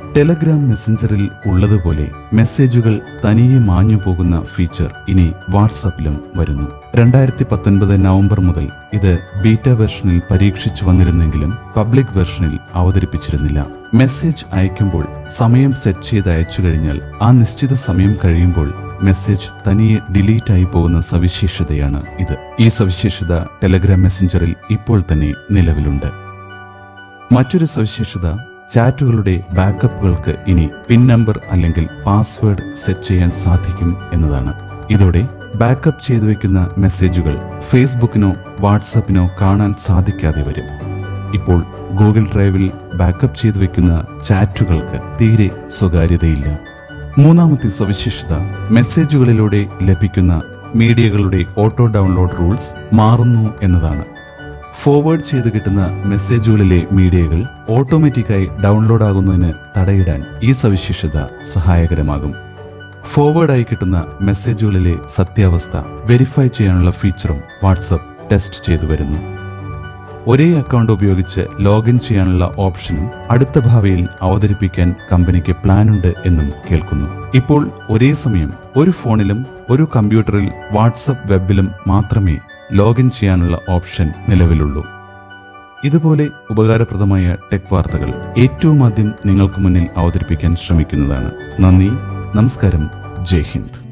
Telegram മെസ്സഞ്ചറിൽ ഉള്ളതുപോലെ മെസ്സേജുകൾ തനിയെ മാഞ്ഞു പോകുന്ന ഫീച്ചർ ഇനി വാട്സാപ്പിലും വരുന്നു രണ്ടായിരത്തി പത്തൊൻപത് നവംബർ മുതൽ ഇത് ബീറ്റ വെർഷനിൽ പരീക്ഷിച്ചു വന്നിരുന്നെങ്കിലും പബ്ലിക് വെർഷനിൽ അവതരിപ്പിച്ചിരുന്നില്ല മെസ്സേജ് അയക്കുമ്പോൾ സമയം സെറ്റ് ചെയ്ത് അയച്ചു കഴിഞ്ഞാൽ ആ നിശ്ചിത സമയം കഴിയുമ്പോൾ മെസ്സേജ് തനിയെ ഡിലീറ്റ് ആയി പോകുന്ന സവിശേഷതയാണ് ഇത് ഈ സവിശേഷത ടെലഗ്രാം മെസ്സഞ്ചറിൽ ഇപ്പോൾ തന്നെ നിലവിലുണ്ട് മറ്റൊരു സവിശേഷത ചാറ്റുകളുടെ ബാക്കപ്പുകൾക്ക് ഇനി പിൻ നമ്പർ അല്ലെങ്കിൽ പാസ്വേഡ് സെറ്റ് ചെയ്യാൻ സാധിക്കും എന്നതാണ് ഇതോടെ ബാക്കപ്പ് ചെയ്തു വെക്കുന്ന മെസ്സേജുകൾ ഫേസ്ബുക്കിനോ വാട്സാപ്പിനോ കാണാൻ സാധിക്കാതെ വരും ഇപ്പോൾ ഗൂഗിൾ ഡ്രൈവിൽ ബാക്കപ്പ് ചെയ്തു വെക്കുന്ന ചാറ്റുകൾക്ക് തീരെ സ്വകാര്യതയില്ല മൂന്നാമത്തെ സവിശേഷത മെസ്സേജുകളിലൂടെ ലഭിക്കുന്ന മീഡിയകളുടെ ഓട്ടോ ഡൗൺലോഡ് റൂൾസ് മാറുന്നു എന്നതാണ് ഫോർവേഡ് ചെയ്ത് കിട്ടുന്ന മെസ്സേജുകളിലെ മീഡിയകൾ ഓട്ടോമാറ്റിക്കായി ഡൗൺലോഡ് ആകുന്നതിന് തടയിടാൻ ഈ സവിശേഷത സഹായകരമാകും ഫോർവേഡായി കിട്ടുന്ന മെസ്സേജുകളിലെ സത്യാവസ്ഥ വെരിഫൈ ചെയ്യാനുള്ള ഫീച്ചറും വാട്സപ്പ് ടെസ്റ്റ് ചെയ്തു വരുന്നു ഒരേ അക്കൗണ്ട് ഉപയോഗിച്ച് ലോഗിൻ ചെയ്യാനുള്ള ഓപ്ഷനും അടുത്ത ഭാവിയിൽ അവതരിപ്പിക്കാൻ കമ്പനിക്ക് പ്ലാനുണ്ട് എന്നും കേൾക്കുന്നു ഇപ്പോൾ ഒരേ സമയം ഒരു ഫോണിലും ഒരു കമ്പ്യൂട്ടറിൽ വാട്സപ്പ് വെബിലും മാത്രമേ ലോഗിൻ ചെയ്യാനുള്ള ഓപ്ഷൻ നിലവിലുള്ളൂ ഇതുപോലെ ഉപകാരപ്രദമായ ടെക് വാർത്തകൾ ഏറ്റവും ആദ്യം നിങ്ങൾക്ക് മുന്നിൽ അവതരിപ്പിക്കാൻ ശ്രമിക്കുന്നതാണ് നന്ദി നമസ്കാരം ജയ് ഹിന്ദ്